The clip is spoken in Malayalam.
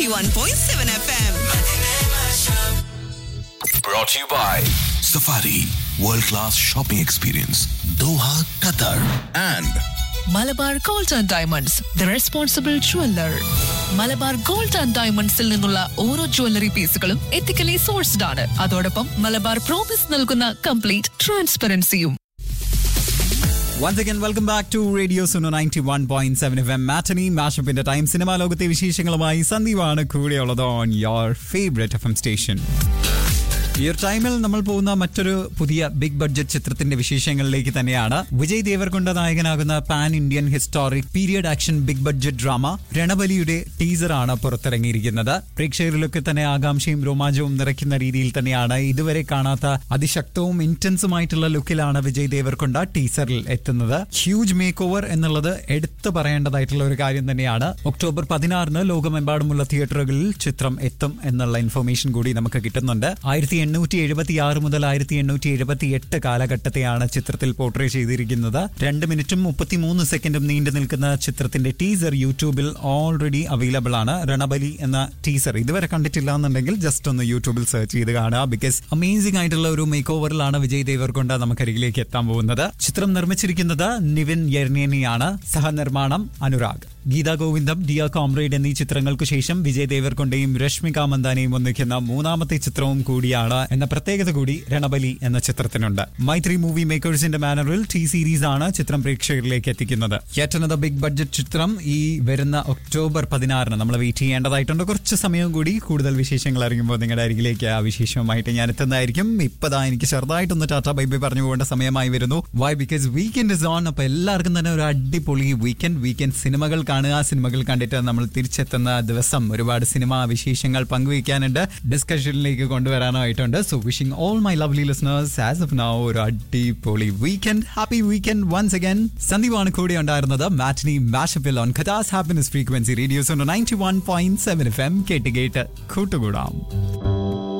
91.7 FM. Brought to you by Safari World Class Shopping Experience Doha, Qatar and Malabar gold and diamonds the responsible jeweller Malabar gold and ഡയമണ്ട്സിൽ നിന്നുള്ള ഓരോ ജ്വല്ലറി പീസുകളും എത്തിക്കലി സോഴ്സ്ഡ് ആണ് അതോടൊപ്പം മലബാർ പ്രോമിസ് നൽകുന്ന കംപ്ലീറ്റ് ട്രാൻസ്പെറൻസിയും Once again, welcome back to Radio Suno 91.7 FM Matinee മാഷപ്പിന്റെ ടൈം സിനിമാ ലോകത്തെ വിശേഷങ്ങളുമായി സന്ദീപാണ് കൂടെയുള്ളത് ഓൺ യോർ ഫേവറേറ്റ് എഫ് എം സ്റ്റേഷൻ ഈ ഒരു ടൈമിൽ നമ്മൾ പോകുന്ന മറ്റൊരു പുതിയ ബിഗ് ബഡ്ജറ്റ് ചിത്രത്തിന്റെ വിശേഷങ്ങളിലേക്ക് തന്നെയാണ് വിജയ് ദേവർകൊണ്ട നായകനാകുന്ന pan Indian historic period action big budget drama രണബലിയുടെ ടീസറാണ് പുറത്തിറങ്ങിയിരിക്കുന്നത് പ്രേക്ഷകരിലൊക്കെ തന്നെ ആകാംക്ഷയും രോമാഞ്ചവും നിറയ്ക്കുന്ന രീതിയിൽ തന്നെയാണ് ഇതുവരെ കാണാത്ത അതിശക്തവും ഇന്റൻസുമായിട്ടുള്ള ലുക്കിലാണ് വിജയ് ദേവർകൊണ്ട ടീസറിൽ എത്തുന്നത് ഹ്യൂജ് മേക്ക് ഓവർ എന്നുള്ളത് എടുത്തു പറയേണ്ടതായിട്ടുള്ള ഒരു കാര്യം തന്നെയാണ് ഒക്ടോബർ പതിനാറിന് ലോകമെമ്പാടുമുള്ള തിയേറ്ററുകളിൽ ചിത്രം എത്തും എന്നുള്ള ഇൻഫർമേഷൻ കൂടി നമുക്ക് കിട്ടുന്നുണ്ട് ആയിരത്തി എണ്ണൂറ്റി എഴുപത്തി ആറ് മുതൽ ആയിരത്തി എണ്ണൂറ്റി എഴുപത്തി എട്ട് കാലഘട്ടത്തെയാണ് ചിത്രത്തിൽ പോർട്രേ ചെയ്തിരിക്കുന്നത് രണ്ട് മിനിറ്റും മുപ്പത്തിമൂന്ന് സെക്കൻഡും നീണ്ടു നിൽക്കുന്ന ചിത്രത്തിന്റെ ടീസർ യൂട്യൂബിൽ ഓൾറെഡി അവൈലബിൾ ആണ് രണബലി എന്ന ടീസർ ഇതുവരെ കണ്ടിട്ടില്ല എന്നുണ്ടെങ്കിൽ ജസ്റ്റ് ഒന്ന് യൂട്യൂബിൽ സെർച്ച് ചെയ്ത് കാണുക ബിക്കോസ് അമേസിംഗ് ആയിട്ടുള്ള ഒരു മേക്ക് ഓവറിലാണ് വിജയ് ദേവർകൊണ്ട നമുക്കരികിലേക്ക് എത്താൻ പോകുന്നത് ചിത്രം നിർമ്മിച്ചിരിക്കുന്നത് നിവിൻ യർനേനിയാണ് സഹനിർമ്മാണം അനുരാഗ് ഗീതാ ഗോവിന്ദം ഡിയ കോമ്രേഡ് എന്നീ ചിത്രങ്ങൾക്കു ശേഷം വിജയ് ദേവർകൊണ്ടയും രശ്മിക മന്ദാനയും ഒന്നിക്കുന്ന മൂന്നാമത്തെ ചിത്രവും കൂടിയാണ് എന്ന പ്രത്യേകത കൂടി രണബലി എന്ന ചിത്രത്തിനുണ്ട് മൈത്രി മൂവി മേക്കേഴ്സിന്റെ ബാനറിൽ ടി സീരീസ് ആണ് ചിത്രം പ്രേക്ഷകരിലേക്ക് എത്തിക്കുന്നത് ഏറ്റനത ബിഗ് ബഡ്ജറ്റ് ചിത്രം ഈ വരുന്ന ഒക്ടോബർ പതിനാറിന് നമ്മൾ വെയിറ്റ് ചെയ്യേണ്ടതായിട്ടുണ്ട് കുറച്ച് സമയവും കൂടി കൂടുതൽ വിശേഷങ്ങൾ അറിയുമ്പോൾ നിങ്ങളുടെ അരികിലേക്ക് ആ വിശേഷവുമായിട്ട് ഞാൻ എത്തുന്നതായിരിക്കും ഇപ്പതാ എനിക്ക് ചെറുതായിട്ടൊന്ന് ടാറ്റ ബൈ ബൈ പറഞ്ഞു പോകേണ്ട സമയമായി വരുന്നു why because weekend is on അപ്പൊ എല്ലാവർക്കും തന്നെ ഒരു അടിപൊളി വീക്കെൻഡ് വീക്കെൻഡ് സിനിമകൾ കാണുക സിനിമകൾ കണ്ടിട്ട് നമ്മൾ തിരിച്ചെത്തുന്ന ദിവസം ഒരുപാട് സിനിമാ വിശേഷങ്ങൾ പങ്കുവയ്ക്കാനുണ്ട് ഡിസ്കഷനിലേക്ക് കൊണ്ടുവരാനായിട്ടുണ്ട് so wishing all my lovely listeners as of now ഒരു അടിപൊളി weekend happy weekend once again സന്ദീപാണ് കൂടെ ഉണ്ടായിരുന്നത് മാറ്റിനി മാഷപ്പിൽ on Qatar's happiness frequency radios ninety one point seven FM എം കേട്ട് കേട്ട് കൂട്ടുകൂടാം